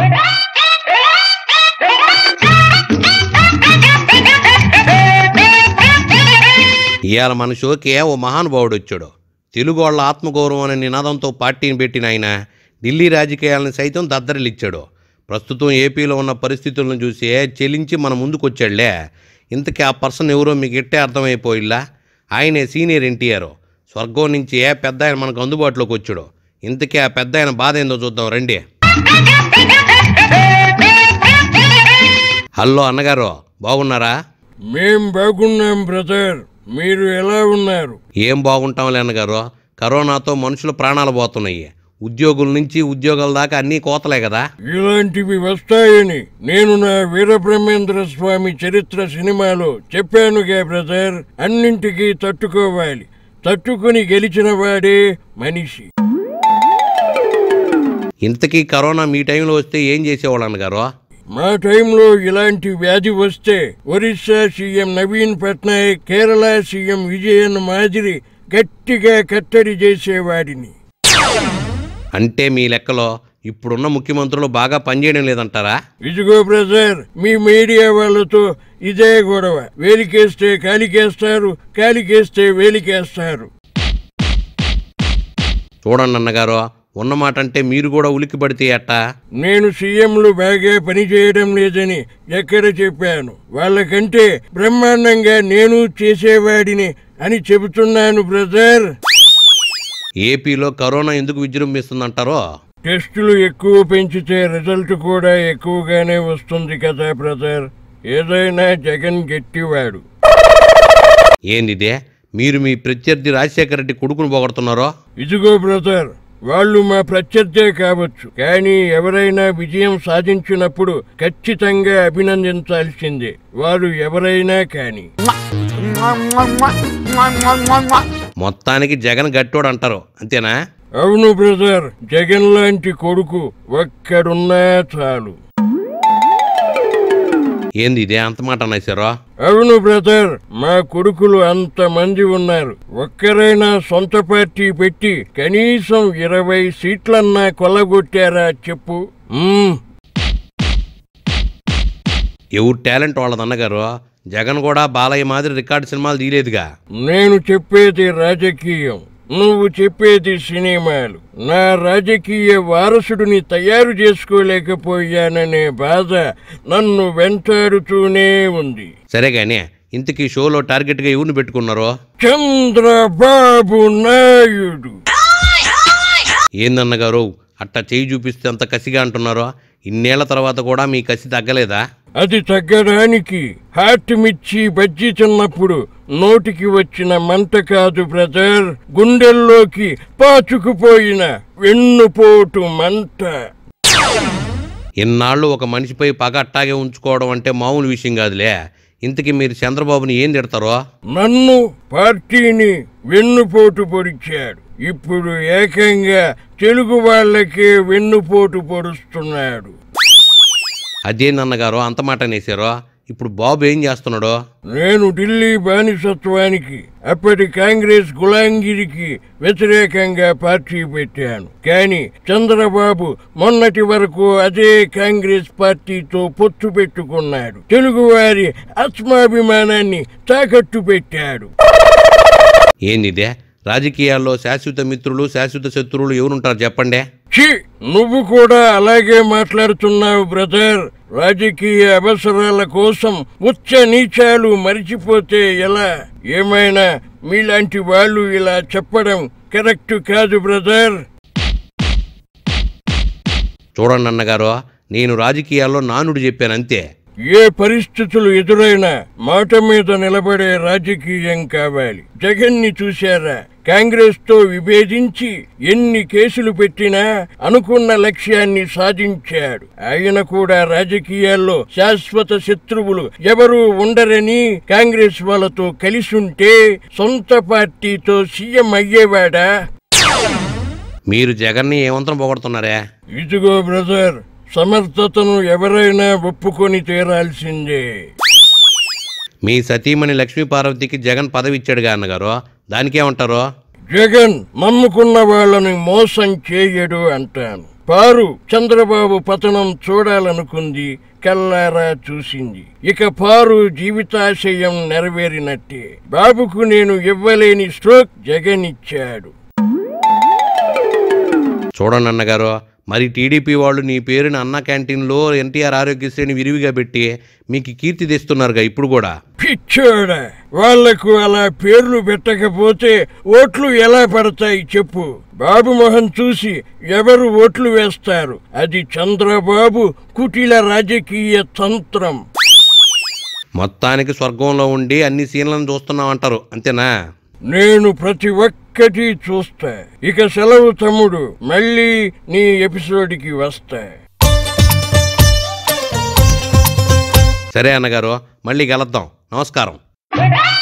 ఇవాళ మన షోకే ఓ మహానుభావుడు వచ్చాడు తెలుగు వాళ్ళ ఆత్మగౌరవం అనే నినాదంతో పార్టీని పెట్టిన ఆయన ఢిల్లీ రాజకీయాలను సైతం దద్దరిల్లిచ్చాడు ప్రస్తుతం ఏపీలో ఉన్న పరిస్థితులను చూసి చెలించి మన ముందుకు వచ్చాడులే ఇంతకీ ఆ పర్సన్ ఎవరో మీకు ఇట్టే అర్థమైపోయిల్లా ఆయనే సీనియర్ ఎన్టీఆర్ స్వర్గం నుంచి ఏ పెద్ద ఆయన మనకు అందుబాటులోకి వచ్చాడు ఇంతకీ ఆ పెద్ద ఆయన బాధ ఏందో చూద్దాం రండి హలో అన్నగారు బాగున్నారా మేం బాగున్నాం బ్రదర్ మీరు ఎలా ఉన్నారు ఏం బాగుంటాంలే అన్నగారు కరోనాతో మనుషుల ప్రాణాలు పోతున్నాయి ఉద్యోగుల నుంచి ఉద్యోగాల దాకా అన్నీ కోతలే కదా ఇలాంటివి వస్తాయని నేను నా వీరబ్రహ్మేంద్ర స్వామి చరిత్ర సినిమాలో చెప్పానుగా బ్రదర్ అన్నింటికీ తట్టుకోవాలి తట్టుకుని గెలిచిన వాడే మనిషి ఇంతకీ కరోనా మీ టైంలో వస్తే ఏం చేసేవాళ్ళు అన్నగారు మా టైంలో ఇలాంటి వ్యాధి వస్తే ఒరిస్సా సీఎం నవీన్ పట్నాయక్ కేరళ సీఎం విజయన్ మాదిరి గట్టిగా కట్టడి చేసేవాడిని అంటే మీ లెక్కలో ఇప్పుడున్న ముఖ్యమంత్రులు బాగా పనిచేయడం లేదంటారా ఇదిగో బ్రదర్ మీ మీడియా వాళ్ళతో ఇదే గొడవ వేలికేస్తే కాలికేస్తారు కాలికేస్తే వేలికేస్తారు చూడండి అన్నగారు ఉన్నమాట అంటే మీరు కూడా ఉలిక్కి పడితే ఎట్టా నేను సీఎంలు బాగా పనిచేయడం లేదని ఎక్కడ చెప్పాను వాళ్ళకంటే బ్రహ్మాండంగా నేను చేసేవాడిని అని చెబుతున్నాను బ్రదర్ ఏపీలో కరోనా ఎందుకు విజృంభిస్తుందంటారో టెస్టులు ఎక్కువ పెంచితే రిజల్ట్ కూడా ఎక్కువగానే వస్తుంది కదా బ్రదర్ ఏదైనా జగన్ గట్టివాడు ఏందిదే మీరు మీ ప్రత్యర్థి రాజశేఖర రెడ్డి కొడుకును పొగడుతున్నారో ఇదిగో బ్రదర్ వాళ్ళు మా ప్రత్యర్థే కావచ్చు కానీ ఎవరైనా విజయం సాధించినప్పుడు ఖచ్చితంగా అభినందించాల్సిందే వారు ఎవరైనా కానీ మొత్తానికి జగన్ గట్టోడు అంటారు అంతేనా అవును బ్రదర్ జగన్ లాంటి కొడుకు ఒక్కడున్నా చాలు ఏంది ఇదే అంత మాట అనేసారో అవును బ్రదర్ మా కొడుకులు అంతమంది ఉన్నారు ఒక్కరైనా సొంత పార్టీ పెట్టి కనీసం ఇరవై సీట్లన్నా కొల్లగొట్టారా చెప్పు మ్మ్. ఎవరు టాలెంట్ వాళ్ళది అన్నగారు జగన్ కూడా బాలయ్య మాదిరి రికార్డు సినిమాలు తీయలేదుగా నేను చెప్పేది రాజకీయం నువ్వు చెప్పేది సినిమాలు నా రాజకీయ వారసుడిని తయారు చేసుకోలేకపోయాననే బాధ నన్ను వెంటాడుతూనే ఉంది సరే గానీ ఇంతకీ షోలో టార్గెట్గా ఎవరిని పెట్టుకున్నారో చంద్రబాబు నాయుడు ఏందన్నగారు అట్టా చేయి చూపిస్తే అంత కసిగా అంటున్నారో ఇన్నేళ్ల తర్వాత కూడా మీ కసి తగ్గలేదా అది తగ్గడానికి హార్ట్ మిర్చి బజ్జీ తిన్నప్పుడు నోటికి వచ్చిన మంట కాదు బ్రదర్ గుండెల్లోకి పాచుకుపోయిన వెన్నుపోటు మంట ఇన్నాళ్ళు ఒక మనిషిపై పగ అట్టాగే ఉంచుకోవడం అంటే మామూలు విషయం కాదులే ఇంతకీ మీరు చంద్రబాబుని ఏం తిడతారో నన్ను పార్టీని వెన్నుపోటు పొడిచాడు ఇప్పుడు ఏకంగా తెలుగు వాళ్ళకే వెన్నుపోటు పొడుస్తున్నాడు అదేందన్నగారు అంత మాట అనేసారో ఇప్పుడు బాబు ఏం చేస్తున్నాడో నేను ఢిల్లీ బానిసత్వానికి అప్పటి కాంగ్రెస్ గులాంగిరికి వ్యతిరేకంగా పార్టీ పెట్టాను కానీ చంద్రబాబు మొన్నటి వరకు అదే కాంగ్రెస్ పార్టీతో పొత్తు పెట్టుకున్నాడు తెలుగువారి ఆత్మాభిమానాన్ని తాకట్టు పెట్టాడు ఏందిదే రాజకీయాల్లో శాశ్వత మిత్రులు శాశ్వత శత్రువులు ఎవరుంటారు చెప్పండి ఛీ నువ్వు కూడా అలాగే మాట్లాడుతున్నావు బ్రదర్ రాజకీయ అవసరాల కోసం ఉచ్చ నీచాలు మరిచిపోతే ఎలా ఏమైనా మీలాంటి వాళ్ళు ఇలా చెప్పడం కరెక్ట్ కాదు బ్రదర్ చూడండి అన్నగారు నేను రాజకీయాల్లో నానుడు చెప్పాను అంతే ఏ పరిస్థితులు ఎదురైనా మాట మీద నిలబడే రాజకీయం కావాలి జగన్ని చూశారా కాంగ్రెస్ తో విభేదించి ఎన్ని కేసులు పెట్టినా అనుకున్న లక్ష్యాన్ని సాధించాడు ఆయన కూడా రాజకీయాల్లో శాశ్వత శత్రువులు ఎవరూ ఉండరని కాంగ్రెస్ వాళ్ళతో కలిసుంటే సొంత పార్టీతో సీఎం అయ్యేవాడా మీరు జగన్ని ఏమంతరం పొగడుతున్నారే ఇదిగో బ్రదర్ సమర్థతను ఎవరైనా ఒప్పుకొని తీరాల్సిందే మీ సతీమణి లక్ష్మీపార్వతికి జగన్ పదవి ఇచ్చాడుగా అన్నగారు దానికేమంటారు జగన్ నమ్ముకున్న వాళ్ళని మోసం చేయడు అంటాను పారు చంద్రబాబు పతనం చూడాలనుకుంది కల్లారా చూసింది ఇక పారు జీవితాశయం నెరవేరినట్టే బాబుకు నేను ఇవ్వలేని స్ట్రోక్ జగన్ ఇచ్చాడు చూడండి అన్నగారు మరి టీడీపీ వాళ్ళు నీ పేరుని అన్న క్యాంటీన్లో ఎన్టీఆర్ ఆరోగ్యశ్రేణి విరివిగా పెట్టి మీకు కీర్తి తెస్తున్నారుగా ఇప్పుడు కూడా పిచ్చోడా వాళ్లకు అలా పేర్లు పెట్టకపోతే ఓట్లు ఎలా పడతాయి చెప్పు బాబు మొహం చూసి ఎవరు ఓట్లు వేస్తారు అది చంద్రబాబు కుటిల రాజకీయ తంత్రం మొత్తానికి స్వర్గంలో ఉండి అన్ని సీన్లను చూస్తున్నామంటారు అంతేనా నేను ప్రతి ఒక్కటి చూస్తా ఇక సెలవు తమ్ముడు మళ్ళీ నీ ఎపిసోడ్కి వస్తా సరే అన్నగారు మళ్ళీ కలుద్దాం నమస్కారం Bye-bye.